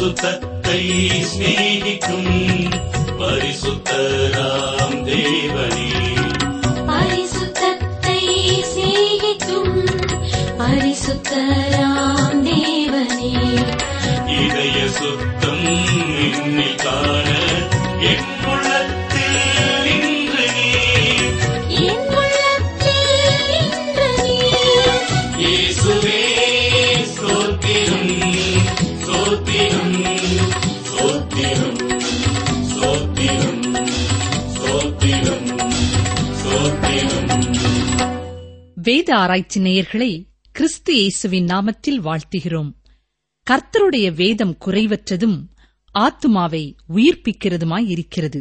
பரிசுத்தத்தை சிநேகிக்கும் பரிசுத்தராம் தேவனே பரிசுத்தத்தை சிநேகிக்கும் பரிசுத்தராம் தேவனே இதய சுத்தம் என்னில் காண என் உள்ளத்தில் இன்று நீர் என் உள்ளத்தில் இன்று நீர் இயேசுவே ஸ்தோத்திரம் ஸ்தோத்திரம் ஸ்தோத்திரம் ஸ்தோத்திரம் ஸ்தோத்திரம் ஸ்தோத்திரம் வேத ஆராய்ச்சி நேயர்களை கிறிஸ்து இயேசுவின் நாமத்தில் வாழ்த்துகிறோம் கர்த்தருடைய வேதம் குறைவற்றதும் ஆத்துமாவை உயிர்ப்பிக்கிறதுமாயிருக்கிறது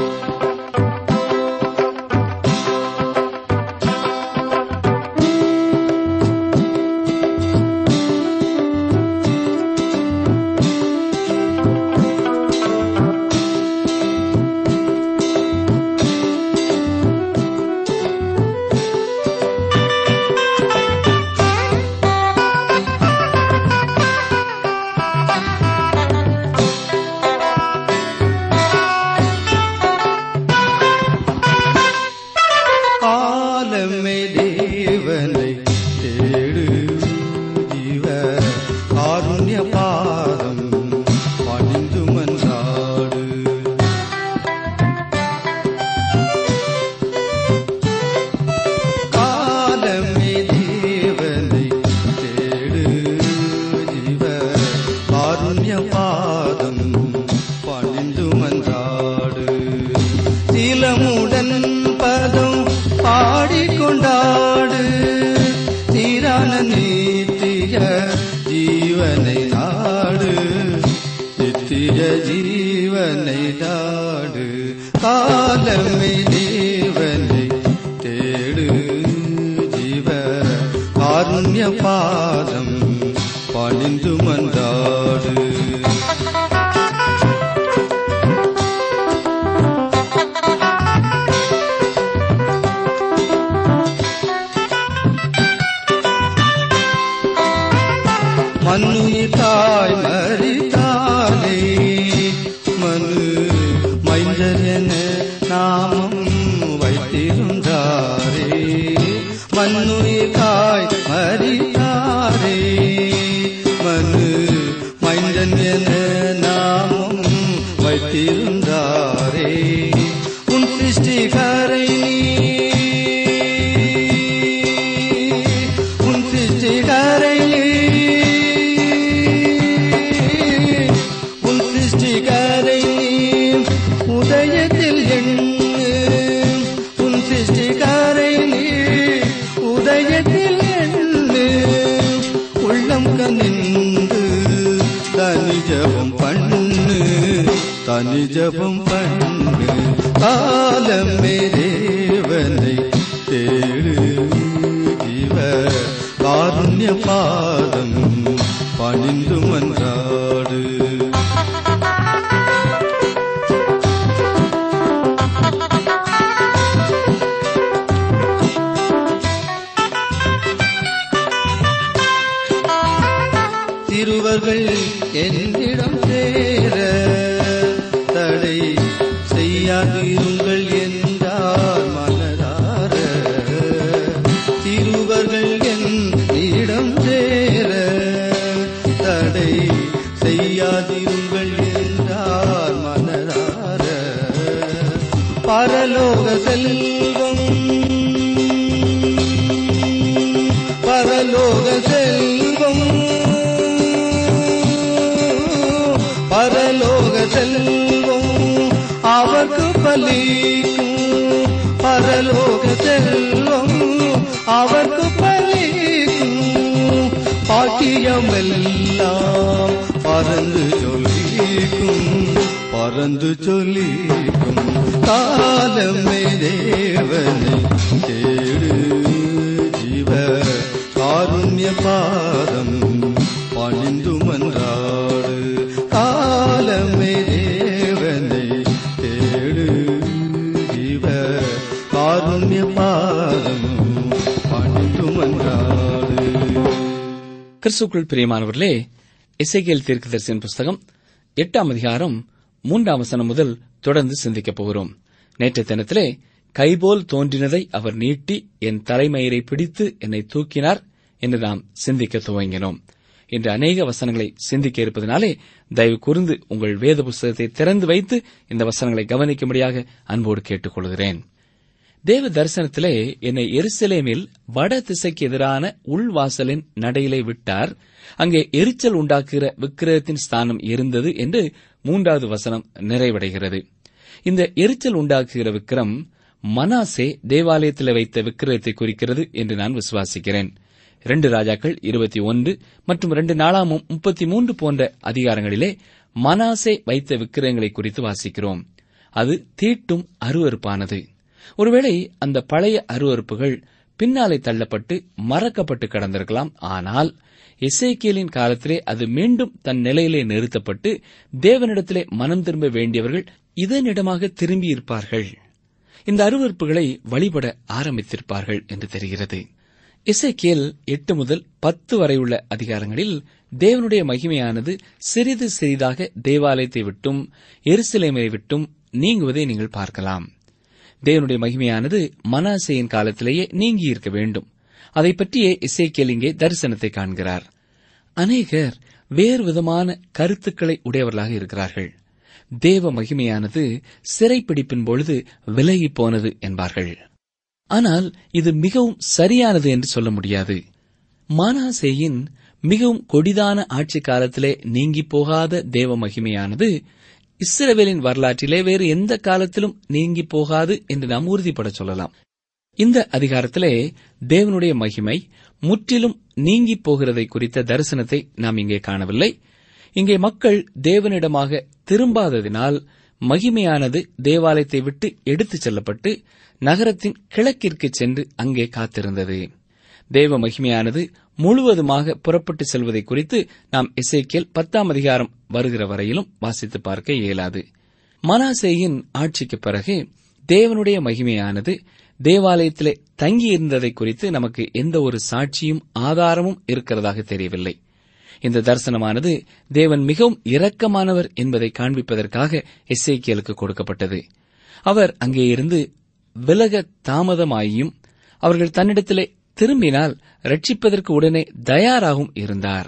காலமே தேவனை தேடு ஜீவ காருண்ய பாதம் பணிந்து மன்றாடு காலமே தேவனை தேடு ஜீவ காருண்ய பாதம் பணிந்து மன்றாடு சீலமுடன் பதம் பாடிக்கொண்டாடு சீரான நீத்திய ஜீவனை நாடு நித்திய ஜீவனை நாடு காலமே தேவனை தேடு ஜீவ காருண்ய பாதம் பணிந்து மன்றாடு மண்ணுயிர் தாய் மறித்தாலே மனு மைந்தர் என நாமம் வைத்திருந்தாரே மண்ணுயிர் தாய் மறித்தாரே மனு மைந்தன் என நாமம் வைத்திருந்தாரே உன் சிருஷ்டிகரை உன் சிருஷ்டிகரை உன் சிருஷ்டிகரை உதயத்தில் எண்ணு உன் சிருஷ்டிகரை உதயத்தில் எண்ணு உள்ளம் கனிந்து தனி ஜபம் பண்ணு தனி ஜபம் பண்ணு காலமே தேவனை தேடு ஜீவ காருண்ய பாதம் பணிந்து மன்றாடு திருவர்கள் என்னிடம் சேர தடை செய்யாதிருங்கள் என்றார் மனதார திருவர்கள் என்னிடம் சேர தடை செய்யாதிருங்கள் என்றார் மனதார பரலோக செல்வம் பரலோக செல்வம் பரலோக செல்வம் அவர்க்கு பலிக்கும் பரலோக செல்வம் அவர்க்கு பலிக்கும் பாக்கியமெல்லாம் பறந்து சொல்லிக்கும் பறந்து சொல்லிக்கும் காலமே தேவனை தேடு ஜீவ காருண்ய பாதம் பணிந்து மன்றாடு காலமே தேவனை தேடு ஜீவ காருண்ய பாதம் பணிந்து மன்றாடு கிறிஸ்துக்குள் பிரியமானவர்களே இசைகேல் தீர்க்கதரிசியின் புஸ்தகம் எட்டாம் அதிகாரம் மூன்றாம் வசனம் முதல் தொடர்ந்து சிந்திக்கப் போகிறோம் நேற்றைய தினத்திலே கைபோல் தோன்றினதை அவர் நீட்டி என் தலைமயிரை பிடித்து என்னை தூக்கினார் என்று நாம் சிந்திக்க துவங்கினோம் இன்று அநேக வசனங்களை சிந்திக்க இருப்பதனாலே தயவு கூர்ந்து உங்கள் வேத புஸ்தகத்தை திறந்து வைத்து இந்த வசனங்களை கவனிக்கும்படியாக அன்போடு கேட்டுக்கொள்கிறேன் தேவ தரிசனத்திலே என்னை எருசலேமில் வட திசைக்கு எதிரான உள்வாசலின் நடையிலே விட்டார் அங்கே எரிச்சல் உண்டாக்குகிற விக்கிரகத்தின் ஸ்தானம் இருந்தது என்று மூன்றாவது வசனம் நிறைவடைகிறது இந்த எரிச்சல் உண்டாக்குகிற விக்கிரம் மனாசே தேவாலயத்தில் வைத்த விக்கிரகத்தை குறிக்கிறது என்று நான் விசுவாசிக்கிறேன் இரண்டு ராஜாக்கள் இருபத்தி ஒன்று மற்றும் இரண்டு நாளாமும் முப்பத்தி மூன்று போன்ற அதிகாரங்களிலே மனாசே வைத்த விக்கிரகங்களை குறித்து வாசிக்கிறோம் அது தீட்டும் அருவருப்பானது ஒருவேளை அந்த பழைய அருவருப்புகள் பின்னாலே தள்ளப்பட்டு மறக்கப்பட்டு கடந்திருக்கலாம் ஆனால் எசேக்கியலின் காலத்திலே அது மீண்டும் தன் நிலையிலே நிறுத்தப்பட்டு தேவனிடத்திலே மனம் திரும்ப வேண்டியவர்கள் இதனிடமாக திரும்பியிருப்பார்கள் இந்த அருவருப்புகளை வழிபட ஆரம்பித்திருப்பார்கள் என்று தெரிகிறது இசைக்கியல் எட்டு முதல் பத்து வரை உள்ள அதிகாரங்களில் தேவனுடைய மகிமையானது சிறிது சிறிதாக தேவாலயத்தை விட்டும் எருசலேமை விட்டும் நீங்குவதை நீங்கள் பார்க்கலாம் தேவனுடைய மகிமையானது மனாசையின் காலத்திலேயே நீங்கியிருக்க வேண்டும் அதை பற்றியே இசைக்கியல் இங்கே தரிசனத்தை காண்கிறார் அநேகர் வேறு விதமான கருத்துக்களை உடையவர்களாக இருக்கிறார்கள் தேவ மகிமையானது சிறைப்பிடிப்பின் பொழுது விலகிப் போனது என்பார்கள் ஆனால் இது மிகவும் சரியானது என்று சொல்ல முடியாது மானாசேயின் மிகவும் கொடிதான ஆட்சி காலத்திலே நீங்கி போகாத தேவ மகிமையானது இஸ்ரவேலின் வரலாற்றிலே வேறு எந்த காலத்திலும் நீங்கி போகாது என்று நாம் உறுதிப்பட சொல்லலாம் இந்த அதிகாரத்திலே தேவனுடைய மகிமை முற்றிலும் நீங்கி போகிறதை குறித்த தரிசனத்தை நாம் இங்கே காணவில்லை இங்கே மக்கள் தேவனிடமாக திரும்பாததினால் மகிமையானது தேவாலயத்தை விட்டு எடுத்துச் செல்லப்பட்டு நகரத்தின் கிழக்கிற்கு சென்று அங்கே காத்திருந்தது தேவ மகிமையானது முழுவதுமாக புறப்பட்டு செல்வதை குறித்து நாம் இசைக்கியல் பத்தாம் அதிகாரம் வருகிற வரையிலும் வாசித்து பார்க்க இயலாது மனாசேயின் ஆட்சிக்கு பிறகு தேவனுடைய மகிமையானது தேவாலயத்திலே தங்கியிருந்ததை குறித்து நமக்கு எந்த ஒரு சாட்சியும் ஆதாரமும் இருக்கிறதாக தெரியவில்லை இந்த தரிசனமானது தேவன் மிகவும் இரக்கமானவர் என்பதை காண்பிப்பதற்காக எஸ்ஐக்கியலுக்கு கொடுக்கப்பட்டது அவர் அங்கே இருந்து விலக தாமதமாயும் அவர்கள் தன்னிடத்திலே திரும்பினால் ரட்சிப்பதற்கு உடனே தயாராகவும் இருந்தார்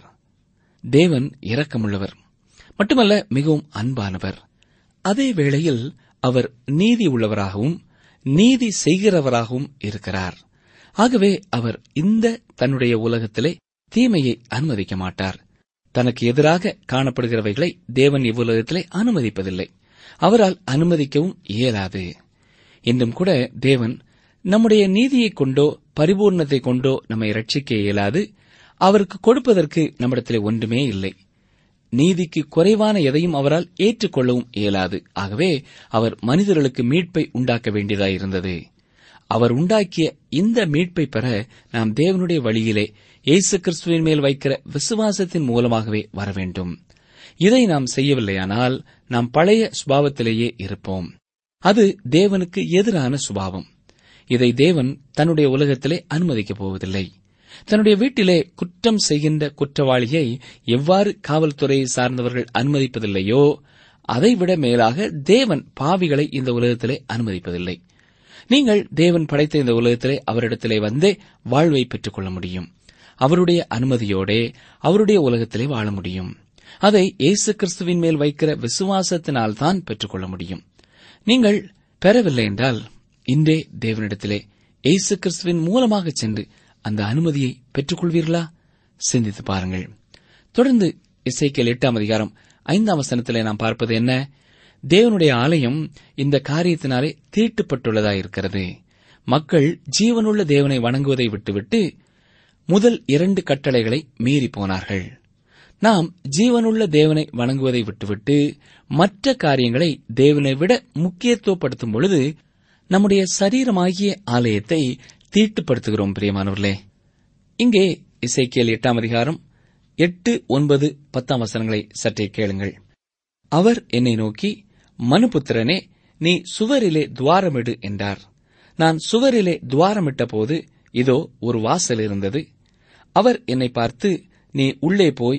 தேவன் இரக்கமுள்ளவர் மட்டுமல்ல மிகவும் அன்பானவர் அதே வேளையில் அவர் நீதி உள்ளவராகவும் நீதி செய்கிறவராகவும் இருக்கிறார் ஆகவே அவர் இந்த தன்னுடைய உலகத்திலே தீமையை அனுமதிக்க மாட்டார் தனக்கு எதிராக காணப்படுகிறவைகளை தேவன் இவ்வுலகத்திலே அனுமதிப்பதில்லை அவரால் அனுமதிக்கவும் இயலாது இன்றும் கூட தேவன் நம்முடைய நீதியைக் கொண்டோ பரிபூர்ணத்தை கொண்டோ நம்மை ரட்சிக்க இயலாது அவருக்கு கொடுப்பதற்கு நம்மிடத்திலே ஒன்றுமே இல்லை நீதிக்கு குறைவான எதையும் அவரால் ஏற்றுக்கொள்ளவும் இயலாது ஆகவே அவர் மனிதர்களுக்கு மீட்பை உண்டாக்க வேண்டியதாயிருந்தது அவர் உண்டாக்கிய இந்த மீட்பை பெற நாம் தேவனுடைய வழியிலே இயேசு கிறிஸ்துவின் மேல் வைக்கிற விசுவாசத்தின் மூலமாகவே வர வேண்டும் இதை நாம் செய்யவில்லையானால் நாம் பழைய சுபாவத்திலேயே இருப்போம் அது தேவனுக்கு எதிரான சுபாவம் இதை தேவன் தன்னுடைய உலகத்திலே அனுமதிக்கப் போவதில்லை தன்னுடைய வீட்டிலே குற்றம் செய்கின்ற குற்றவாளியை எவ்வாறு காவல்துறையை சார்ந்தவர்கள் அனுமதிப்பதில்லையோ அதைவிட மேலாக தேவன் பாவிகளை இந்த உலகத்திலே அனுமதிப்பதில்லை நீங்கள் தேவன் படைத்த இந்த உலகத்திலே அவரிடத்திலே வந்தே வாழ்வை பெற்றுக் கொள்ள முடியும் அவருடைய அனுமதியோடே அவருடைய உலகத்திலே வாழ முடியும் அதை இயேசு கிறிஸ்துவின் மேல் வைக்கிற விசுவாசத்தினால்தான் பெற்றுக்கொள்ள முடியும் நீங்கள் பெறவில்லை என்றால் இன்றே தேவனிடத்திலே இயேசு கிறிஸ்துவின் மூலமாக சென்று அந்த அனுமதியை பெற்றுக்கொள்வீர்களா சிந்தித்து பாருங்கள் தொடர்ந்து இசைக்கல் எட்டாம் அதிகாரம் ஐந்தாம் வசனத்திலே நாம் பார்ப்பது என்ன தேவனுடைய ஆலயம் இந்த காரியத்தினாலே தீட்டுப்பட்டுள்ளதாயிருக்கிறது மக்கள் ஜீவனுள்ள தேவனை வணங்குவதை விட்டுவிட்டு முதல் இரண்டு கட்டளைகளை மீறி போனார்கள் நாம் ஜீவனுள்ள தேவனை வணங்குவதை விட்டுவிட்டு மற்ற காரியங்களை தேவனை விட முக்கியத்துவப்படுத்தும் பொழுது நம்முடைய சரீரமாகிய ஆலயத்தை தீட்டுப்படுத்துகிறோம் பிரியமானவர்களே இங்கே இசைக்கியல் எட்டாம் அதிகாரம் எட்டு ஒன்பது பத்தாம் வசனங்களை சற்றே கேளுங்கள் அவர் என்னை நோக்கி மனுபுத்திரனே நீ சுவரிலே துவாரமிடு என்றார் நான் சுவரிலே துவாரமிட்ட போது இதோ ஒரு வாசல் இருந்தது அவர் என்னை பார்த்து நீ உள்ளே போய்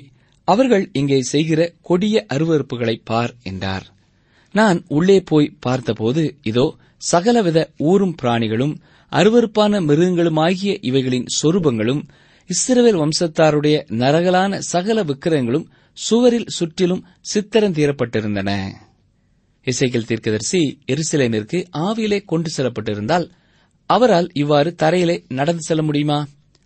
அவர்கள் இங்கே செய்கிற கொடிய அருவறுப்புகளை பார் என்றார் நான் உள்ளே போய் பார்த்தபோது இதோ சகலவித ஊரும் பிராணிகளும் அருவருப்பான மிருகங்களுமாகிய இவைகளின் சொரூபங்களும் இஸ்ரவேல் வம்சத்தாருடைய நரகலான சகல விக்கிரகங்களும் சுவரில் சுற்றிலும் சித்திரந்தீரப்பட்டிருந்தன இசைக்கல் தீர்க்கதரிசி எருசலேமிற்கு ஆவியிலே கொண்டு செல்லப்பட்டிருந்தால் அவரால் இவ்வாறு தரையிலே நடந்து செல்ல முடியுமா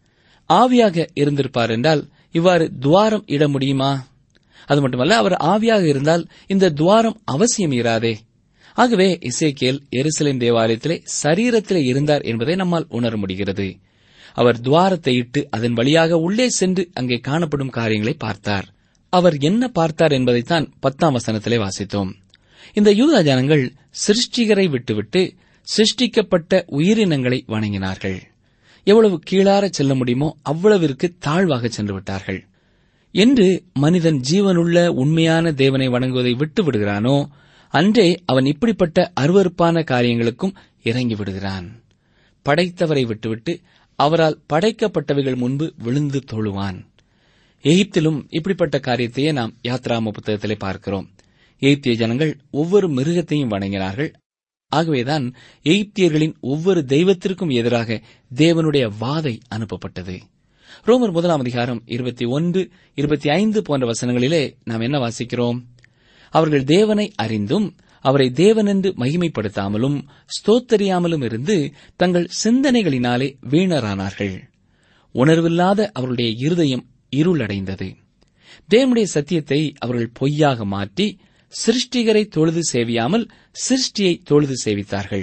ஆவியாக இருந்திருப்பார் என்றால் இவ்வாறு துவாரம் இட முடியுமா அது மட்டுமல்ல அவர் ஆவியாக இருந்தால் இந்த துவாரம் அவசியம் இராதே ஆகவே இசைக்கேல் எருசலேம் தேவாலயத்திலே சரீரத்திலே இருந்தார் என்பதை நம்மால் உணர முடிகிறது அவர் துவாரத்தை இட்டு அதன் வழியாக உள்ளே சென்று அங்கே காணப்படும் காரியங்களை பார்த்தார் அவர் என்ன பார்த்தார் என்பதைத்தான் பத்தாம் வசனத்திலே வாசித்தோம் இந்த யூதா ஜனங்கள் சிருஷ்டிகரை விட்டுவிட்டு சிருஷ்டிக்கப்பட்ட உயிரினங்களை வணங்கினார்கள் எவ்வளவு கீழார செல்ல முடியுமோ அவ்வளவிற்கு தாழ்வாக சென்று விட்டார்கள் என்று மனிதன் ஜீவனுள்ள உண்மையான தேவனை வணங்குவதை விட்டு விடுகிறானோ அன்றே அவன் இப்படிப்பட்ட அருவருப்பான காரியங்களுக்கும் இறங்கி விடுகிறான் படைத்தவரை விட்டுவிட்டு அவரால் படைக்கப்பட்டவைகள் முன்பு விழுந்து தொழுவான் எகிப்திலும் இப்படிப்பட்ட காரியத்தையே நாம் யாத்ராம புத்தகத்திலே பார்க்கிறோம் எகிப்திய ஜனங்கள் ஒவ்வொரு மிருகத்தையும் வணங்கினார்கள் ஆகவேதான் எகிப்தியர்களின் ஒவ்வொரு தெய்வத்திற்கும் எதிராக தேவனுடைய வாதை அனுப்பப்பட்டது ரோமர் முதலாம் அதிகாரம் இருபத்தி ஒன்று இருபத்தி ஐந்து போன்ற வசனங்களிலே நாம் என்ன வாசிக்கிறோம் அவர்கள் தேவனை அறிந்தும் அவரை தேவனென்று மகிமைப்படுத்தாமலும் ஸ்தோத்தரியாமலும் இருந்து தங்கள் சிந்தனைகளினாலே வீணரானார்கள் உணர்வில்லாத அவர்களுடைய இருதயம் இருளடைந்தது தேவனுடைய சத்தியத்தை அவர்கள் பொய்யாக மாற்றி சிருஷ்டிகரை தொழுது சேவியாமல் சிருஷ்டியை தொழுது சேவித்தார்கள்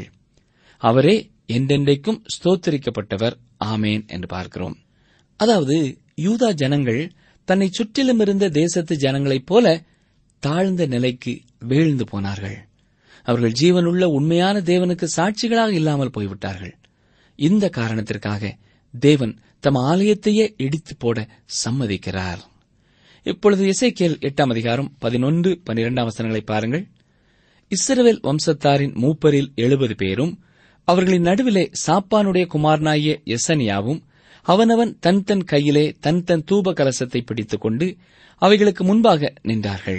அவரே என்றென்றைக்கும் ஸ்தோத்தரிக்கப்பட்டவர் ஆமேன் என்று பார்க்கிறோம் அதாவது யூதா ஜனங்கள் தன்னை சுற்றிலும் இருந்த தேசத்து ஜனங்களைப் போல தாழ்ந்த நிலைக்கு வீழ்ந்து போனார்கள் அவர்கள் ஜீவனுள்ள உண்மையான தேவனுக்கு சாட்சிகளாக இல்லாமல் போய்விட்டார்கள் இந்த காரணத்திற்காக தேவன் தம் ஆலயத்தையே இடித்து போட சம்மதிக்கிறார் இப்பொழுது இசைக்கேல் எட்டாம் அதிகாரம் பதினொன்று பனிரெண்டாம் வசனங்களை பாருங்கள் இஸ்ரவேல் வம்சத்தாரின் மூப்பரில் எழுபது பேரும் அவர்களின் நடுவிலே சாப்பானுடைய குமாரனாகிய எசனியாவும் அவனவன் தன் தன் கையிலே தன் தன் தூப கலசத்தை பிடித்துக் கொண்டு அவைகளுக்கு முன்பாக நின்றார்கள்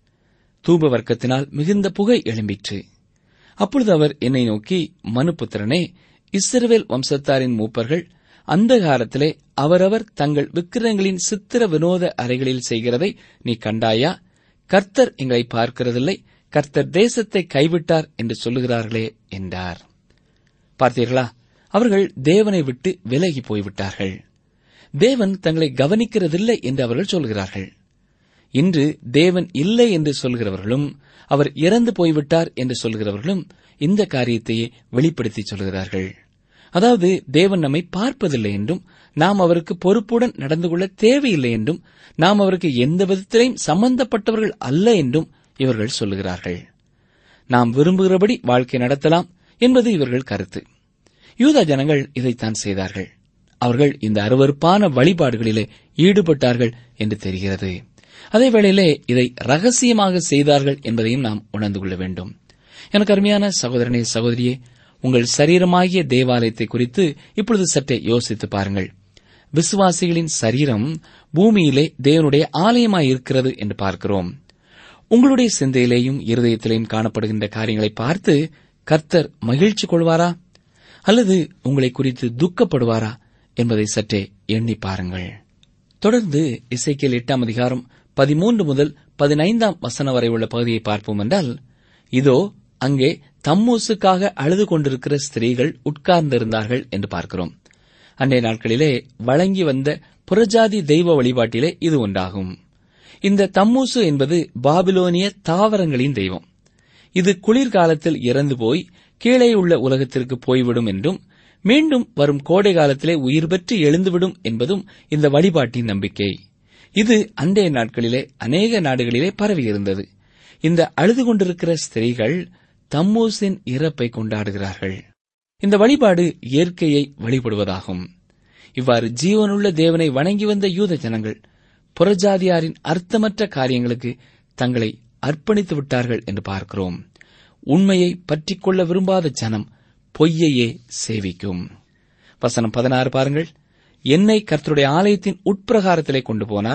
தூப வர்க்கத்தினால் மிகுந்த புகை எழும்பிற்று அப்பொழுது அவர் என்னை நோக்கி மனுபுத்திரனே இஸ்ரவேல் வம்சத்தாரின் மூப்பர்கள் அந்தகாரத்திலே அவரவர் தங்கள் விக்கிரங்களின் சித்திர வினோத அறைகளில் செய்கிறதை நீ கண்டாயா கர்த்தர் எங்களை பார்க்கிறதில்லை கர்த்தர் தேசத்தை கைவிட்டார் என்று சொல்லுகிறார்களே என்றார் பார்த்தீர்களா அவர்கள் தேவனை விட்டு விலகி போய்விட்டார்கள் தேவன் தங்களை கவனிக்கிறதில்லை என்று அவர்கள் சொல்கிறார்கள் இன்று தேவன் இல்லை என்று சொல்கிறவர்களும் அவர் இறந்து போய்விட்டார் என்று சொல்கிறவர்களும் இந்த காரியத்தையே வெளிப்படுத்தி சொல்கிறார்கள் அதாவது தேவன் நம்மை பார்ப்பதில்லை என்றும் நாம் அவருக்கு பொறுப்புடன் நடந்து கொள்ள தேவையில்லை என்றும் நாம் அவருக்கு எந்த விதத்திலையும் சம்பந்தப்பட்டவர்கள் அல்ல என்றும் இவர்கள் சொல்லுகிறார்கள் நாம் விரும்புகிறபடி வாழ்க்கை நடத்தலாம் என்பது இவர்கள் கருத்து யூதா ஜனங்கள் இதைத்தான் செய்தார்கள் அவர்கள் இந்த அருவருப்பான வழிபாடுகளிலே ஈடுபட்டார்கள் என்று தெரிகிறது அதே வேளையிலே இதை ரகசியமாக செய்தார்கள் என்பதையும் நாம் உணர்ந்து கொள்ள வேண்டும் எனக்கு அருமையான சகோதரனே சகோதரியே உங்கள் சரீரமாகிய தேவாலயத்தை குறித்து இப்பொழுது சற்றே யோசித்து பாருங்கள் விசுவாசிகளின் சரீரம் பூமியிலே தேவனுடைய ஆலயமாய் இருக்கிறது என்று பார்க்கிறோம் உங்களுடைய சிந்தையிலேயும் இருதயத்திலேயும் காணப்படுகின்ற காரியங்களை பார்த்து கர்த்தர் மகிழ்ச்சி கொள்வாரா அல்லது உங்களை குறித்து துக்கப்படுவாரா என்பதை சற்றே எண்ணி பாருங்கள் தொடர்ந்து இசைக்கியல் எட்டாம் அதிகாரம் பதிமூன்று முதல் பதினைந்தாம் வசனம் வரை உள்ள பகுதியை பார்ப்போம் என்றால் இதோ அங்கே தம்மூசுக்காக அழுது கொண்டிருக்கிற ஸ்திரீகள் உட்கார்ந்திருந்தார்கள் என்று பார்க்கிறோம் அன்றைய நாட்களிலே வழங்கி வந்த புறஜாதி தெய்வ வழிபாட்டிலே இது ஒன்றாகும் இந்த தம்மூசு என்பது பாபிலோனிய தாவரங்களின் தெய்வம் இது குளிர்காலத்தில் இறந்து போய் கீழே உள்ள உலகத்திற்கு போய்விடும் என்றும் மீண்டும் வரும் கோடை காலத்திலே உயிர் பெற்று எழுந்துவிடும் என்பதும் இந்த வழிபாட்டின் நம்பிக்கை இது அன்றைய நாட்களிலே அநேக நாடுகளிலே பரவியிருந்தது இந்த அழுது கொண்டிருக்கிற ஸ்திரீகள் தம்மூசின் இறப்பை கொண்டாடுகிறார்கள் இந்த வழிபாடு இயற்கையை வழிபடுவதாகும் இவ்வாறு ஜீவனுள்ள தேவனை வணங்கி வந்த யூத ஜனங்கள் புறஜாதியாரின் அர்த்தமற்ற காரியங்களுக்கு தங்களை அர்ப்பணித்து விட்டார்கள் என்று பார்க்கிறோம் உண்மையை பற்றிக் கொள்ள விரும்பாத ஜனம் பொய்யையே சேவிக்கும் வசனம் பதினாறு பாருங்கள் என்னை கர்த்தருடைய ஆலயத்தின் உட்பிரகாரத்திலே கொண்டு போனார்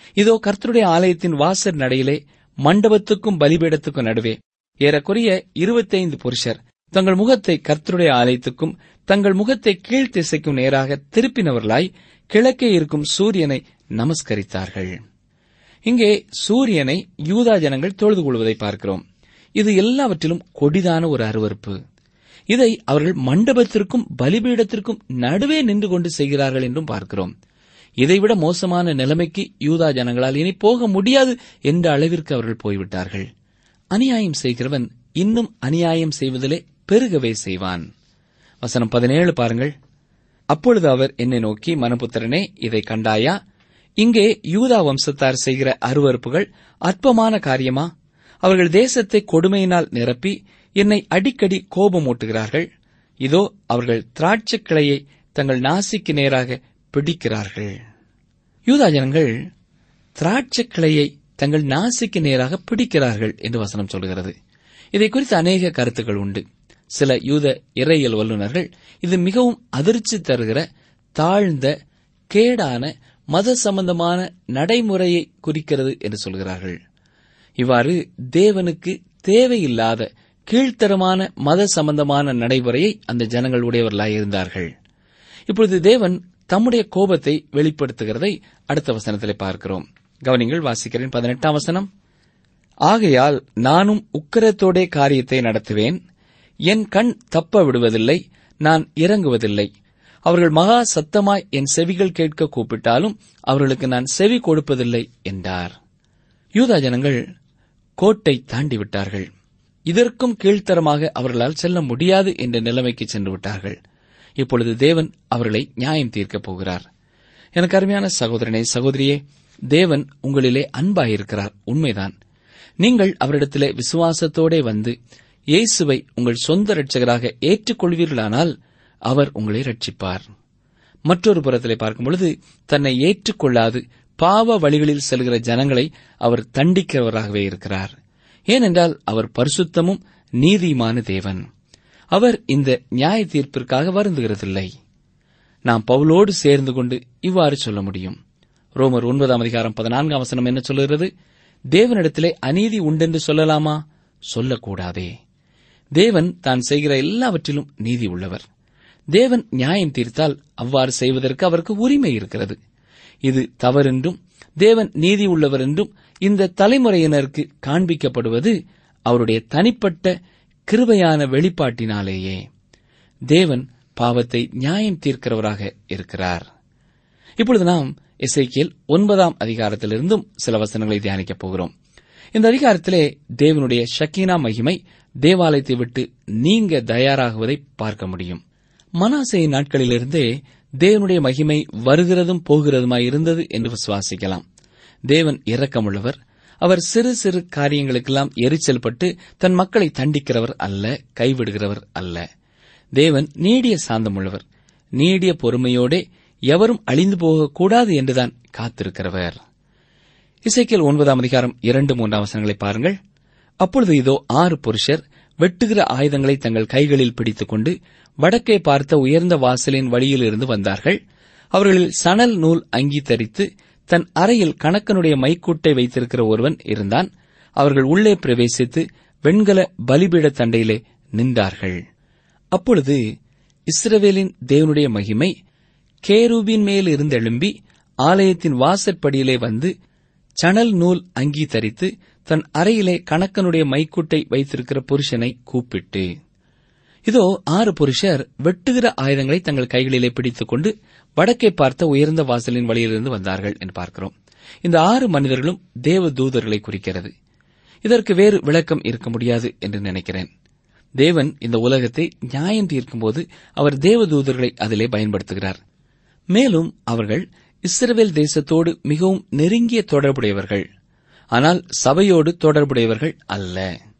இதோ கர்த்தருடைய ஆலயத்தின் வாசல் நடையிலே மண்டபத்துக்கும் பலிபீடத்துக்கும் நடுவே ஏறக்குறைய இருபத்தைந்து புருஷர் தங்கள் முகத்தை கர்த்தருடைய ஆலயத்துக்கும் தங்கள் முகத்தை கீழ்த்திசைக்கும் நேராக திருப்பினவர்களாய் கிழக்கே இருக்கும் சூரியனை நமஸ்கரித்தார்கள் இங்கே சூரியனை யூதா ஜனங்கள் தொழுது கொள்வதை பார்க்கிறோம் இது எல்லாவற்றிலும் கொடிதான ஒரு அருவருப்பு இதை அவர்கள் மண்டபத்திற்கும் பலிபீடத்திற்கும் நடுவே நின்று கொண்டு செய்கிறார்கள் என்றும் பார்க்கிறோம் இதைவிட மோசமான நிலைமைக்கு யூதா ஜனங்களால் இனி போக முடியாது என்ற அளவிற்கு அவர்கள் போய்விட்டார்கள் அநியாயம் செய்கிறவன் இன்னும் அநியாயம் செய்வதிலே பெருகவே செய்வான் வசனம் பதினேழு பாருங்கள் அப்பொழுது அவர் என்னை நோக்கி மனபுத்திரனே இதை கண்டாயா இங்கே யூதா வம்சத்தார் செய்கிற அருவறுப்புகள் அற்பமான காரியமா அவர்கள் தேசத்தை கொடுமையினால் நிரப்பி என்னை அடிக்கடி கோபமூட்டுகிறார்கள் இதோ அவர்கள் திராட்சைக் கிளையை தங்கள் நாசிக்கு நேராக பிடிக்கிறார்கள் யூதா ஜனங்கள் திராட்சைக் கிளையை தங்கள் நாசிக்கு நேராக பிடிக்கிறார்கள் என்று வசனம் சொல்கிறது இதை குறித்து அநேக கருத்துக்கள் உண்டு சில யூத இறையியல் வல்லுநர்கள் இது மிகவும் அதிர்ச்சி தருகிற தாழ்ந்த கேடான மத சம்பந்தமான நடைமுறையை குறிக்கிறது என்று சொல்கிறார்கள் இவ்வாறு தேவனுக்கு தேவையில்லாத கீழ்த்தரமான மத சம்பந்தமான நடைமுறையை அந்த ஜனங்கள் உடையவர்களாய் இருந்தார்கள் இப்பொழுது தேவன் தம்முடைய கோபத்தை வெளிப்படுத்துகிறதை அடுத்த வசனத்திலே பார்க்கிறோம் கவனிங்கள் வாசிக்கிறேன் பதினெட்டாம் வசனம் ஆகையால் நானும் உக்கிரத்தோடே காரியத்தை நடத்துவேன் என் கண் தப்ப விடுவதில்லை நான் இறங்குவதில்லை அவர்கள் மகா சத்தமாய் என் செவிகள் கேட்க கூப்பிட்டாலும் அவர்களுக்கு நான் செவி கொடுப்பதில்லை என்றார் யூதா ஜனங்கள் கோட்டை தாண்டி விட்டார்கள் இதற்கும் கீழ்த்தரமாக அவர்களால் செல்ல முடியாது என்ற நிலைமைக்கு சென்று விட்டார்கள் இப்பொழுது தேவன் அவர்களை நியாயம் தீர்க்கப் போகிறார் எனக்கு அருமையான சகோதரனே சகோதரியே தேவன் உங்களிலே அன்பாயிருக்கிறார் உண்மைதான் நீங்கள் அவரிடத்திலே விசுவாசத்தோடே வந்து இயேசுவை உங்கள் சொந்த இரட்சகராக ஏற்றுக்கொள்வீர்களானால் அவர் உங்களை ரட்சிப்பார் மற்றொரு புறத்திலே பார்க்கும் பொழுது தன்னை ஏற்றுக்கொள்ளாது பாவ வழிகளில் செல்கிற ஜனங்களை அவர் தண்டிக்கிறவராகவே இருக்கிறார் ஏனென்றால் அவர் பரிசுத்தமும் நீதியுமான தேவன் அவர் இந்த நியாய தீர்ப்பிற்காக வருந்துகிறதில்லை நாம் பவுலோடு சேர்ந்து கொண்டு இவ்வாறு சொல்ல முடியும் ரோமர் ஒன்பதாம் அதிகாரம் பதினான்காம் வசனம் என்ன சொல்லுகிறது தேவனிடத்திலே அநீதி உண்டென்று சொல்லலாமா சொல்லக்கூடாதே தேவன் தான் செய்கிற எல்லாவற்றிலும் நீதி உள்ளவர் தேவன் நியாயம் தீர்த்தால் அவ்வாறு செய்வதற்கு அவருக்கு உரிமை இருக்கிறது இது தவறென்றும் தேவன் நீதி உள்ளவர் என்றும் இந்த தலைமுறையினருக்கு காண்பிக்கப்படுவது அவருடைய தனிப்பட்ட கிருபையான வெளிப்பாட்டினாலேயே தேவன் பாவத்தை நியாயம் தீர்க்கிறவராக இருக்கிறார் இப்பொழுது நாம் இசைக்கியல் ஒன்பதாம் அதிகாரத்திலிருந்தும் சில வசனங்களை தியானிக்கப் போகிறோம் இந்த அதிகாரத்திலே தேவனுடைய ஷக்கீனா மகிமை தேவாலயத்தை விட்டு நீங்க தயாராகுவதை பார்க்க முடியும் மனாசையின் நாட்களிலிருந்தே தேவனுடைய மகிமை வருகிறதும் போகிறதுமாய் இருந்தது என்று விசுவாசிக்கலாம் தேவன் இரக்கமுள்ளவர் அவர் சிறு சிறு காரியங்களுக்கெல்லாம் எரிச்சல் பட்டு தன் மக்களை தண்டிக்கிறவர் அல்ல கைவிடுகிறவர் அல்ல தேவன் நீடிய சாந்தமுள்ளவர் நீடிய பொறுமையோடே எவரும் அழிந்து போகக்கூடாது என்றுதான் காத்திருக்கிறவர் இசைக்கியல் ஒன்பதாம் அதிகாரம் இரண்டு மூன்றாம் வசனங்களை பாருங்கள் அப்பொழுது இதோ ஆறு புருஷர் வெட்டுகிற ஆயுதங்களை தங்கள் கைகளில் பிடித்துக் கொண்டு வடக்கே பார்த்த உயர்ந்த வாசலின் வழியிலிருந்து வந்தார்கள் அவர்களில் சணல் நூல் அங்கி தரித்து தன் அறையில் கணக்கனுடைய மைக்கூட்டை வைத்திருக்கிற ஒருவன் இருந்தான் அவர்கள் உள்ளே பிரவேசித்து வெண்கல பலிபீட தண்டையிலே நின்றார்கள் அப்பொழுது இஸ்ரவேலின் தேவனுடைய மகிமை கேரூபின் மேல் இருந்தெழும்பி ஆலயத்தின் வாசற்படியிலே வந்து சணல் நூல் அங்கி தரித்து தன் அறையிலே கணக்கனுடைய மைக்கூட்டை வைத்திருக்கிற புருஷனை கூப்பிட்டு இதோ ஆறு புருஷர் வெட்டுகிற ஆயுதங்களை தங்கள் கைகளிலே பிடித்துக் கொண்டு வடக்கே பார்த்த உயர்ந்த வாசலின் வழியிலிருந்து வந்தார்கள் என்று பார்க்கிறோம் இந்த ஆறு மனிதர்களும் தேவ தூதர்களை குறிக்கிறது இதற்கு வேறு விளக்கம் இருக்க முடியாது என்று நினைக்கிறேன் தேவன் இந்த உலகத்தை நியாயம் தீர்க்கும்போது அவர் தேவ தூதர்களை அதிலே பயன்படுத்துகிறார் மேலும் அவர்கள் இஸ்ரவேல் தேசத்தோடு மிகவும் நெருங்கிய தொடர்புடையவர்கள் ஆனால் சபையோடு தொடர்புடையவர்கள் அல்ல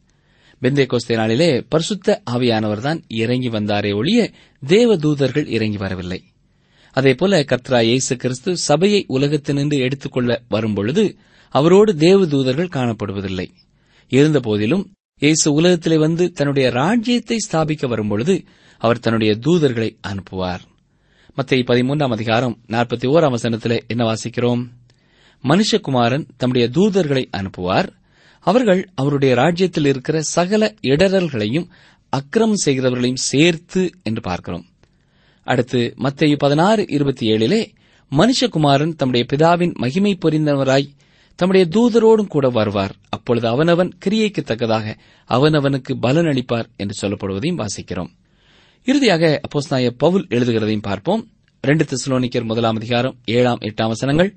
பெந்தே கோஸ்தே நாளிலே பரிசுத்த ஆவியானவர்தான் இறங்கி வந்தாரே ஒழிய தேவ தூதர்கள் இறங்கி வரவில்லை அதேபோல கத்ரா இயேசு கிறிஸ்து சபையை உலகத்தினின்று எடுத்துக்கொள்ள வரும்பொழுது அவரோடு தேவ தூதர்கள் காணப்படுவதில்லை இருந்தபோதிலும் இயேசு உலகத்திலே வந்து தன்னுடைய ராஜ்யத்தை ஸ்தாபிக்க வரும்பொழுது அவர் தன்னுடைய தூதர்களை அனுப்புவார் மத்திய பதிமூன்றாம் அதிகாரம் நாற்பத்தி ஓராம் வசனத்திலே என்ன வாசிக்கிறோம் மனுஷகுமாரன் தம்முடைய தூதர்களை அனுப்புவார் அவர்கள் அவருடைய ராஜ்யத்தில் இருக்கிற சகல இடரல்களையும் அக்கிரமம் செய்கிறவர்களையும் சேர்த்து என்று பார்க்கிறோம் அடுத்து மத்தேயு பதினாறு இருபத்தி ஏழிலே மனுஷகுமாரன் தம்முடைய பிதாவின் மகிமை பொரிந்தவராய் தம்முடைய தூதரோடும் கூட வருவார் அப்பொழுது அவனவன் கிரியைக்கு தக்கதாக அவனவனுக்கு பலன் அளிப்பார் என்று சொல்லப்படுவதையும் வாசிக்கிறோம் இறுதியாக அப்போஸ்தாய பவுல் எழுதுகிறதையும் பார்ப்போம் ரெண்டு தெசலோனிக்கர் முதலாம் அதிகாரம் ஏழாம் எட்டாம் வசனங்கள்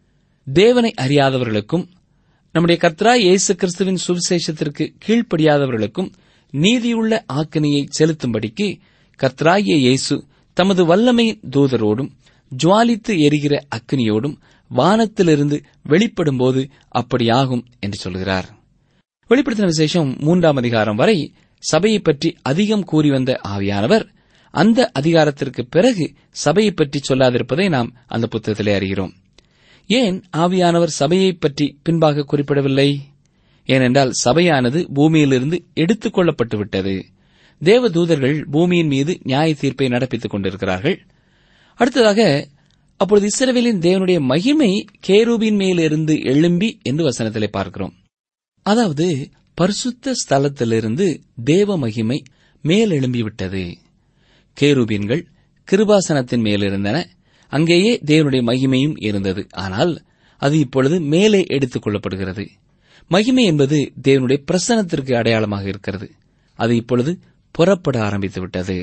தேவனை அறியாதவர்களுக்கும் நம்முடைய கர்த்தராய் இயேசு கிறிஸ்துவின் சுவிசேஷத்திற்கு கீழ்ப்படியாதவர்களுக்கும் நீதியுள்ள ஆக்கினையை செலுத்தும்படிக்கு கர்த்தராகிய இயேசு தமது வல்லமையின் தூதரோடும் ஜுவாலித்து எரிகிற அக்கினியோடும் வானத்திலிருந்து வெளிப்படும்போது அப்படியாகும் என்று சொல்கிறார் வெளிப்படுத்தின விசேஷம் மூன்றாம் அதிகாரம் வரை சபையைப் பற்றி அதிகம் கூறி வந்த ஆவியானவர் அந்த அதிகாரத்திற்கு பிறகு சபையைப் பற்றி சொல்லாதிருப்பதை நாம் அந்த புத்தகத்திலே அறிகிறோம் ஏன் ஆவியானவர் சபையைப் பற்றி பின்பாக குறிப்பிடவில்லை ஏனென்றால் சபையானது பூமியிலிருந்து எடுத்துக் கொள்ளப்பட்டு விட்டது தேவ தூதர்கள் பூமியின் மீது நியாய தீர்ப்பை நடப்பித்துக் கொண்டிருக்கிறார்கள் அடுத்ததாக அப்பொழுது இஸ்ரவேலின் தேவனுடைய மகிமை கேரூபின் மேலிருந்து எழும்பி என்று வசனத்திலே பார்க்கிறோம் அதாவது பரிசுத்த ஸ்தலத்திலிருந்து தேவ மகிமை மேலெழும்பிவிட்டது கேருபீன்கள் கிருபாசனத்தின் மேலிருந்தன அங்கேயே தேவனுடைய மகிமையும் இருந்தது ஆனால் அது இப்பொழுது மேலே எடுத்துக் கொள்ளப்படுகிறது மகிமை என்பது தேவனுடைய பிரசனத்திற்கு அடையாளமாக இருக்கிறது அது இப்பொழுது புறப்பட ஆரம்பித்து விட்டது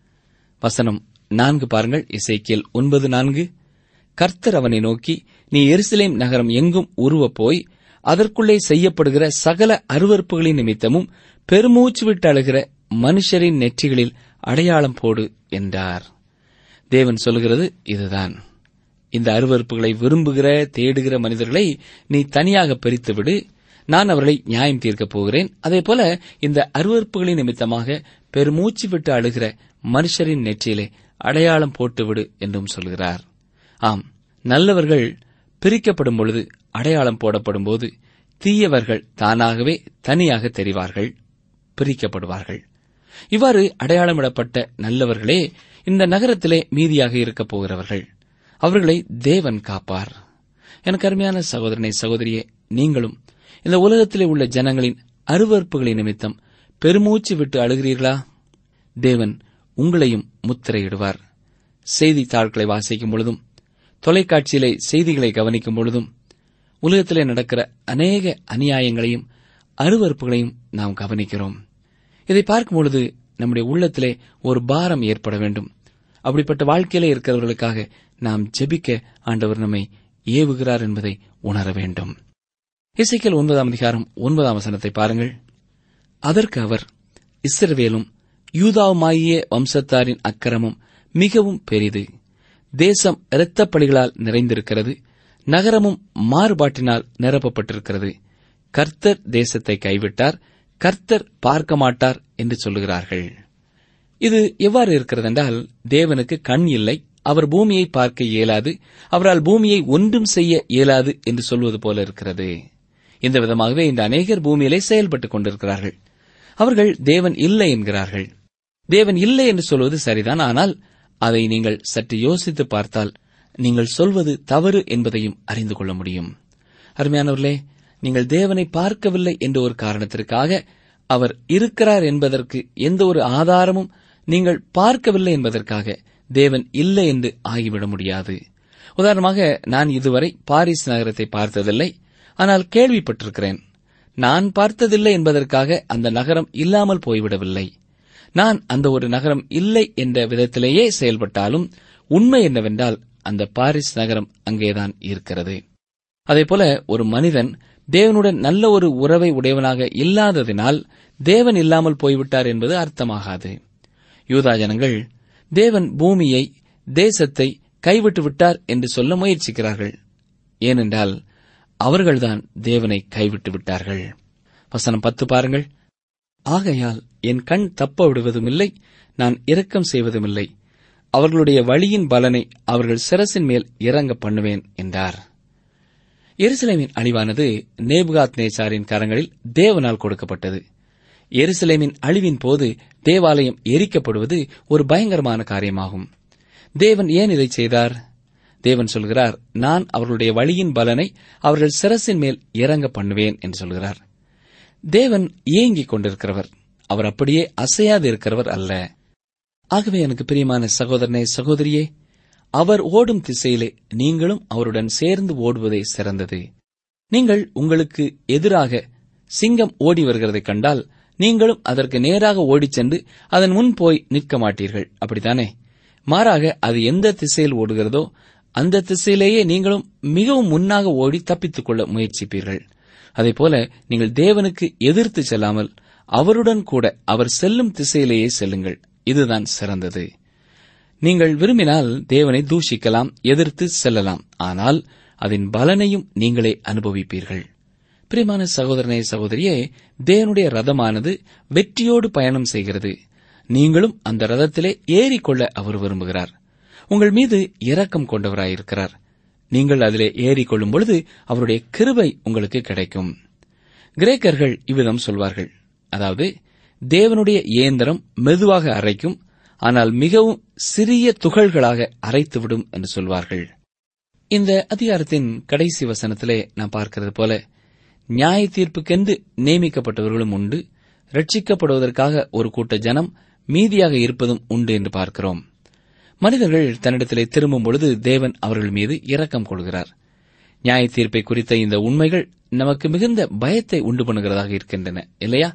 வசனம் நான்கு பாருங்கள் இசைக்கியல் ஒன்பது நான்கு கர்த்தர் அவனை நோக்கி நீ எருசலேம் நகரம் எங்கும் உருவப் போய் அதற்குள்ளே செய்யப்படுகிற சகல அருவறுப்புகளின் நிமித்தமும் பெருமூச்சு விட்டு அழுகிற மனுஷரின் நெற்றிகளில் அடையாளம் போடு என்றார் தேவன் சொல்கிறது இதுதான் இந்த அருவறுப்புகளை விரும்புகிற தேடுகிற மனிதர்களை நீ தனியாக பிரித்துவிடு நான் அவர்களை நியாயம் தீர்க்கப் போகிறேன் அதேபோல இந்த அருவறுப்புகளின் நிமித்தமாக பெருமூச்சு விட்டு அழுகிற மனுஷரின் நெற்றியிலே அடையாளம் போட்டுவிடு என்றும் சொல்கிறார் ஆம் நல்லவர்கள் பிரிக்கப்படும் பொழுது அடையாளம் போடப்படும் போது தீயவர்கள் தானாகவே தனியாக தெரிவார்கள் பிரிக்கப்படுவார்கள் இவ்வாறு அடையாளமிடப்பட்ட நல்லவர்களே இந்த நகரத்திலே மீதியாக இருக்கப் போகிறவர்கள் அவர்களை தேவன் காப்பார் எனக்கு அருமையான சகோதரனை சகோதரியே நீங்களும் இந்த உலகத்திலே உள்ள ஜனங்களின் அருவறுப்புகளின் நிமித்தம் பெருமூச்சு விட்டு அழுகிறீர்களா தேவன் உங்களையும் முத்திரையிடுவார் செய்தித்தாள்களை வாசிக்கும் பொழுதும் தொலைக்காட்சியிலே செய்திகளை கவனிக்கும் பொழுதும் உலகத்திலே நடக்கிற அநேக அநியாயங்களையும் அருவறுப்புகளையும் நாம் கவனிக்கிறோம் இதை பார்க்கும் பொழுது நம்முடைய உள்ளத்திலே ஒரு பாரம் ஏற்பட வேண்டும் அப்படிப்பட்ட வாழ்க்கையிலே இருக்கிறவர்களுக்காக நாம் ஜெபிக்க ஆண்டவர் நம்மை ஏவுகிறார் என்பதை உணர வேண்டும் இசைக்கல் ஒன்பதாம் அதிகாரம் ஒன்பதாம் வசனத்தை பாருங்கள் அதற்கு அவர் இஸ்ரவேலும் யூதாவுமாகிய வம்சத்தாரின் அக்கிரமம் மிகவும் பெரிது தேசம் இரத்தப் பழிகளால் நிறைந்திருக்கிறது நகரமும் மாறுபாட்டினால் நிரப்பப்பட்டிருக்கிறது கர்த்தர் தேசத்தை கைவிட்டார் கர்த்தர் பார்க்க மாட்டார் என்று சொல்லுகிறார்கள் இது எவ்வாறு இருக்கிறது என்றால் தேவனுக்கு கண் இல்லை அவர் பூமியை பார்க்க இயலாது அவரால் பூமியை ஒன்றும் செய்ய இயலாது என்று சொல்வது போல இருக்கிறது இந்த விதமாகவே இந்த அநேகர் பூமியிலே செயல்பட்டுக் கொண்டிருக்கிறார்கள் அவர்கள் தேவன் இல்லை என்கிறார்கள் தேவன் இல்லை என்று சொல்வது சரிதான் ஆனால் அதை நீங்கள் சற்று யோசித்து பார்த்தால் நீங்கள் சொல்வது தவறு என்பதையும் அறிந்து கொள்ள முடியும் அருமையானவர்களே நீங்கள் தேவனை பார்க்கவில்லை என்ற ஒரு காரணத்திற்காக அவர் இருக்கிறார் என்பதற்கு எந்த ஒரு ஆதாரமும் நீங்கள் பார்க்கவில்லை என்பதற்காக தேவன் இல்லை என்று ஆகிவிட முடியாது உதாரணமாக நான் இதுவரை பாரிஸ் நகரத்தை பார்த்ததில்லை ஆனால் கேள்விப்பட்டிருக்கிறேன் நான் பார்த்ததில்லை என்பதற்காக அந்த நகரம் இல்லாமல் போய்விடவில்லை நான் அந்த ஒரு நகரம் இல்லை என்ற விதத்திலேயே செயல்பட்டாலும் உண்மை என்னவென்றால் அந்த பாரிஸ் நகரம் அங்கேதான் இருக்கிறது அதேபோல ஒரு மனிதன் தேவனுடன் நல்ல ஒரு உறவை உடையவனாக இல்லாததினால் தேவன் இல்லாமல் போய்விட்டார் என்பது அர்த்தமாகாது யூதா ஜனங்கள் தேவன் பூமியை தேசத்தை கைவிட்டு விட்டார் என்று சொல்ல முயற்சிக்கிறார்கள் ஏனென்றால் அவர்கள்தான் தேவனை கைவிட்டு விட்டார்கள் வசனம் பத்து பாருங்கள் ஆகையால் என் கண் தப்ப விடுவதுமில்லை நான் இரக்கம் செய்வதுமில்லை அவர்களுடைய வழியின் பலனை அவர்கள் சிரசின் மேல் இறங்க பண்ணுவேன் என்றார் எருசலேமின் அழிவானது நேபுகாத் நேசாரின் கரங்களில் தேவனால் கொடுக்கப்பட்டது எருசலேமின் அழிவின் போது தேவாலயம் எரிக்கப்படுவது ஒரு பயங்கரமான காரியமாகும் தேவன் ஏன் இதை செய்தார் தேவன் சொல்கிறார் நான் அவர்களுடைய வழியின் பலனை அவர்கள் சிரசின் மேல் இறங்க பண்ணுவேன் என்று சொல்கிறார் தேவன் ஏங்கிக் கொண்டிருக்கிறவர் அவர் அப்படியே அசையாது இருக்கிறவர் அல்ல ஆகவே எனக்கு பிரியமான சகோதரனே சகோதரியே அவர் ஓடும் திசையிலே நீங்களும் அவருடன் சேர்ந்து ஓடுவதே சிறந்தது நீங்கள் உங்களுக்கு எதிராக சிங்கம் ஓடி வருகிறதைக் கண்டால் நீங்களும் அதற்கு நேராக ஓடிச் சென்று அதன் முன் போய் நிற்க மாட்டீர்கள் அப்படித்தானே மாறாக அது எந்த திசையில் ஓடுகிறதோ அந்த திசையிலேயே நீங்களும் மிகவும் முன்னாக ஓடி தப்பித்துக் கொள்ள முயற்சிப்பீர்கள் அதேபோல நீங்கள் தேவனுக்கு எதிர்த்து செல்லாமல் அவருடன் கூட அவர் செல்லும் திசையிலேயே செல்லுங்கள் இதுதான் சிறந்தது நீங்கள் விரும்பினால் தேவனை தூஷிக்கலாம் எதிர்த்து செல்லலாம் ஆனால் அதன் பலனையும் நீங்களே அனுபவிப்பீர்கள் பிரியமான சகோதரனே சகோதரியே தேவனுடைய ரதமானது வெற்றியோடு பயணம் செய்கிறது நீங்களும் அந்த ரதத்திலே ஏறிக்கொள்ள அவர் விரும்புகிறார் உங்கள் மீது இரக்கம் கொண்டவராயிருக்கிறார் நீங்கள் அதிலே ஏறிக்கொள்ளும் பொழுது அவருடைய கிருபை உங்களுக்கு கிடைக்கும் கிரேக்கர்கள் இவ்விதம் சொல்வார்கள் அதாவது தேவனுடைய இயந்திரம் மெதுவாக அரைக்கும் ஆனால் மிகவும் சிறிய துகள்களாக அரைத்துவிடும் என்று சொல்வார்கள் இந்த அதிகாரத்தின் கடைசி வசனத்திலே நாம் பார்க்கிறது போல நியாய தீர்ப்புக்கென்று நியமிக்கப்பட்டவர்களும் உண்டு ரட்சிக்கப்படுவதற்காக ஒரு கூட்ட ஜனம் மீதியாக இருப்பதும் உண்டு என்று பார்க்கிறோம் மனிதர்கள் தன்னிடத்திலே திரும்பும் பொழுது தேவன் அவர்கள் மீது இரக்கம் கொள்கிறார் நியாய தீர்ப்பை குறித்த இந்த உண்மைகள் நமக்கு மிகுந்த பயத்தை உண்டு பண்ணுகிறதாக இருக்கின்றன இல்லையா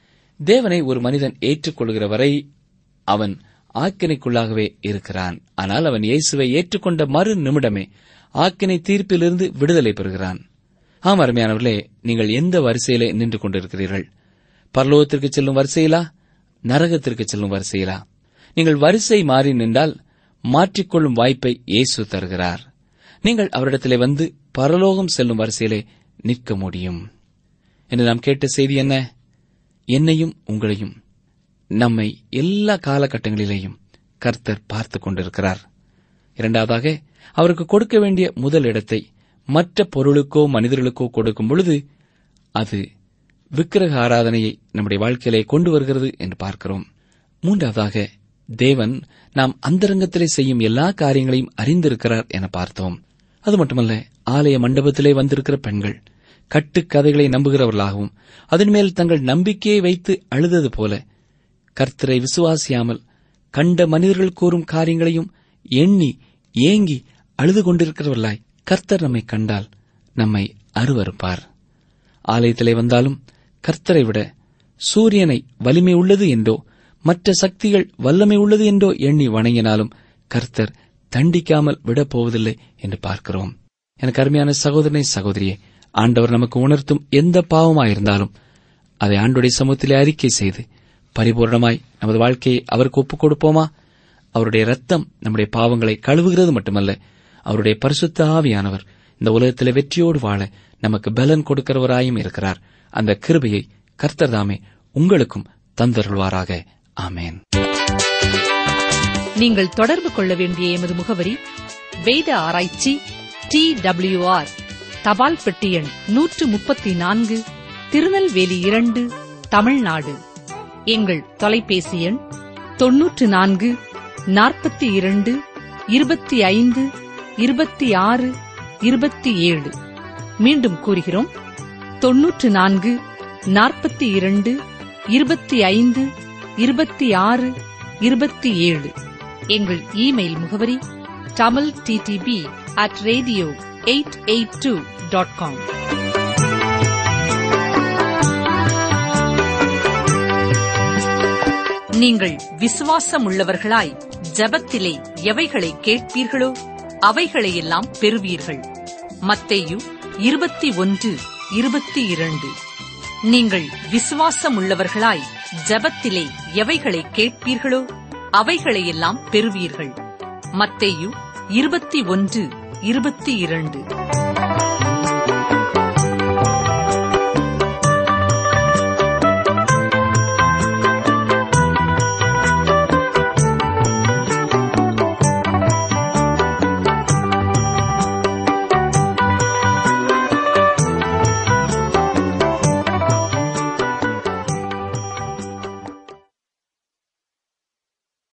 தேவனை ஒரு மனிதன் ஏற்றுக்கொள்கிற வரை அவன் ஆக்கினைக்குள்ளாகவே இருக்கிறான் ஆனால் அவன் இயேசுவை ஏற்றுக்கொண்ட மறு நிமிடமே ஆக்கினை தீர்ப்பிலிருந்து விடுதலை பெறுகிறான் ஆம் அருமையானவர்களே நீங்கள் எந்த வரிசையிலே நின்று கொண்டிருக்கிறீர்கள் பரலோகத்திற்கு செல்லும் வரிசையிலா நரகத்திற்கு செல்லும் வரிசையிலா நீங்கள் வரிசை மாறி நின்றால் மாற்றிக்கொள்ளும் வாய்ப்பை இயேசு தருகிறார் நீங்கள் அவரிடத்திலே வந்து பரலோகம் செல்லும் வரிசையிலே நிற்க முடியும் என்று நாம் கேட்ட செய்தி என்ன என்னையும் உங்களையும் நம்மை எல்லா காலகட்டங்களிலேயும் கர்த்தர் பார்த்துக் கொண்டிருக்கிறார் இரண்டாவதாக அவருக்கு கொடுக்க வேண்டிய முதல் இடத்தை மற்ற பொருளுக்கோ மனிதர்களுக்கோ கொடுக்கும் பொழுது அது விக்கிரக ஆராதனையை நம்முடைய வாழ்க்கையிலே கொண்டு வருகிறது என்று பார்க்கிறோம் மூன்றாவதாக தேவன் நாம் அந்தரங்கத்திலே செய்யும் எல்லா காரியங்களையும் அறிந்திருக்கிறார் என பார்த்தோம் அது மட்டுமல்ல ஆலய மண்டபத்திலே வந்திருக்கிற பெண்கள் கட்டுக்கதைகளை நம்புகிறவர்களாகவும் அதன் மேல் தங்கள் நம்பிக்கையை வைத்து அழுதது போல கர்த்தரை விசுவாசியாமல் கண்ட மனிதர்கள் கூறும் காரியங்களையும் எண்ணி ஏங்கி அழுது கொண்டிருக்கிறவர்களாய் கர்த்தர் நம்மை கண்டால் நம்மை அருவருப்பார் ஆலயத்திலே வந்தாலும் கர்த்தரை விட சூரியனை வலிமை உள்ளது என்றோ மற்ற சக்திகள் வல்லமை உள்ளது என்றோ எண்ணி வணங்கினாலும் கர்த்தர் தண்டிக்காமல் விடப் போவதில்லை என்று பார்க்கிறோம் எனக்கு அருமையான சகோதரனை சகோதரியே ஆண்டவர் நமக்கு உணர்த்தும் எந்த பாவமாயிருந்தாலும் அதை ஆண்டுடைய சமூகத்திலே அறிக்கை செய்து பரிபூர்ணமாய் நமது வாழ்க்கையை அவருக்கு ஒப்புக் கொடுப்போமா அவருடைய ரத்தம் நம்முடைய பாவங்களை கழுவுகிறது மட்டுமல்ல அவருடைய பரிசுத்த ஆவியானவர் இந்த உலகத்திலே வெற்றியோடு வாழ நமக்கு பலன் கொடுக்கிறவராயும் இருக்கிறார் அந்த கிருபையை கர்த்தர் தாமே உங்களுக்கும் தந்தருள்வாராக ஆமேன் நீங்கள் தொடர்பு கொள்ள வேண்டிய எமது முகவரி வேத ஆராய்ச்சி டி ஆர் தபால் பெட்டி எண் நூற்று முப்பத்தி நான்கு திருநெல்வேலி இரண்டு தமிழ்நாடு எங்கள் தொலைபேசி எண் தொன்னூற்று நான்கு நாற்பத்தி இரண்டு இருபத்தி ஐந்து இருபத்தி ஆறு இருபத்தி ஏழு மீண்டும் கூறுகிறோம் தொன்னூற்று நான்கு நாற்பத்தி இரண்டு இருபத்தி ஐந்து இருபத்தி ஆறு இருபத்தி ஏழு எங்கள் இமெயில் முகவரி Tamil DTP at radio eight eight two dot com நீங்கள் விசுவாசம் உள்ளவர்களாய் ஜெபத்திலே எவைகளை கேட்பீர்களோ அவைகளையெல்லாம் பெறுவீர்கள் மத்தேயு இருபத்தி ஒன்று இருபத்தி இரண்டு நீங்கள் விசுவாசம் உள்ளவர்களாய் ஜெபத்திலே எவைகளை கேட்பீர்களோ அவைகளையெல்லாம் பெறுவீர்கள் மத்தேயு இருபத்தி ஒன்று இருபத்தி இரண்டு